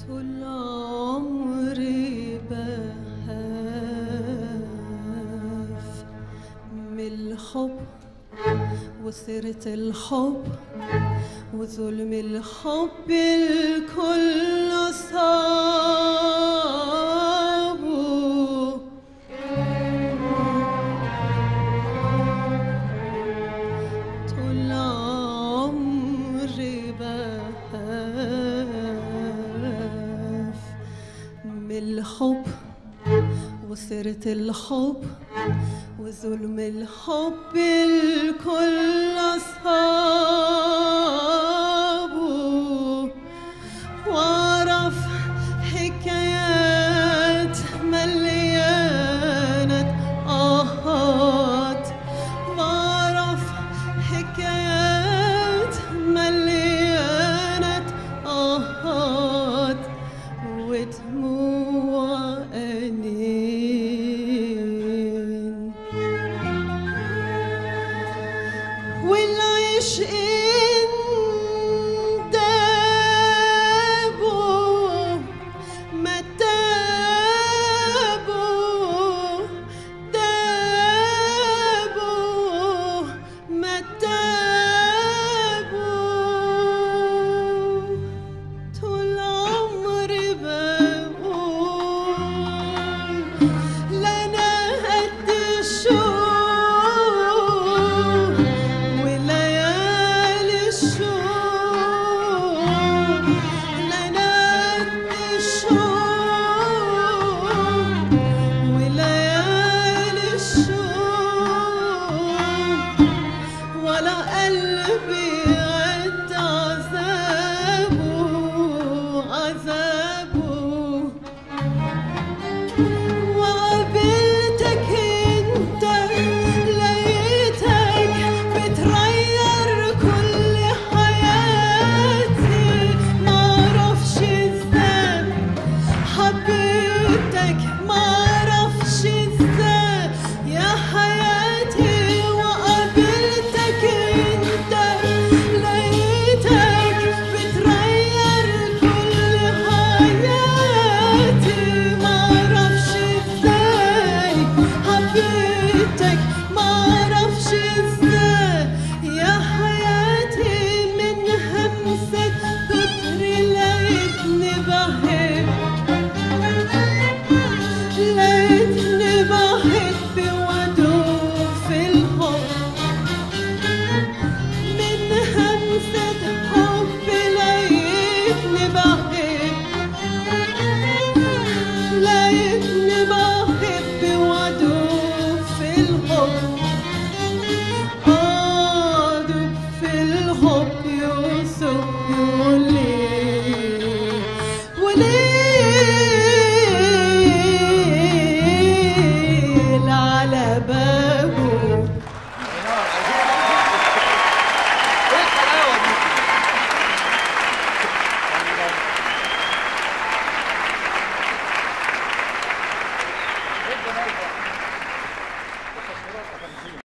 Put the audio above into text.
طول عمري بهاف من الحب وسيرة الحب وظلم الحب الكل صابه طول عمري بهاف من الحب وسيرة الحب وظلم الحب الكل أصحابه وأعرف حكايات مليانة آهات وأعرف حكايات مليانة آهات ودموع أنين والعشق دابوا ما تابوا دابوا ما تابوا طول عمري بقول لنا قد الشوق وليالي الشوق